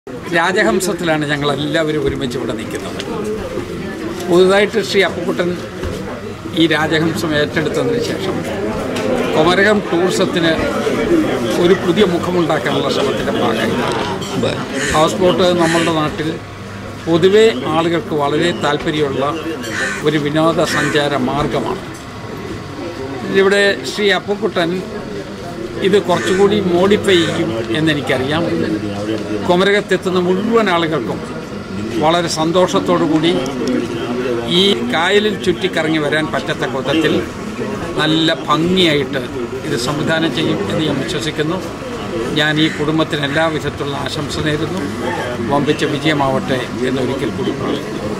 രാജഹംസത്തിലാണ് ഞങ്ങൾ എല്ലാവരും ഒരുമിച്ച് ഇവിടെ നിൽക്കുന്നത് പുതുതായിട്ട് ശ്രീ അപ്പുക്കുട്ടൻ ഈ രാജഹംസം ഏറ്റെടുത്തതിന് ശേഷം കൊമരകം ടൂറിസത്തിന് ഒരു പുതിയ മുഖമുണ്ടാക്കാനുള്ള ശ്രമത്തിൻ്റെ ഭാഗമായിട്ടാണ് ഹൗസ് ബോട്ട് നമ്മളുടെ നാട്ടിൽ പൊതുവേ ആളുകൾക്ക് വളരെ താല്പര്യമുള്ള ഒരു വിനോദസഞ്ചാര മാർഗമാണ് ഇവിടെ ശ്രീ അപ്പുക്കുട്ടൻ ഇത് കുറച്ചുകൂടി മോഡിഫൈ ചെയ്യും എന്നെനിക്കറിയാം കുമരകത്തെത്തുന്ന മുഴുവൻ ആളുകൾക്കും വളരെ സന്തോഷത്തോടു കൂടി ഈ കായലിൽ ചുറ്റിക്കറങ്ങി വരാൻ പറ്റത്തക്ക വിധത്തിൽ നല്ല ഭംഗിയായിട്ട് ഇത് സംവിധാനം ചെയ്യും എന്ന് ഞാൻ വിശ്വസിക്കുന്നു ഞാൻ ഈ കുടുംബത്തിന് എല്ലാ വിധത്തിലുള്ള ആശംസ നേരുന്നു വമ്പിച്ച വിജയമാവട്ടെ എന്നൊരിക്കൽ കൂടി പറയുന്നു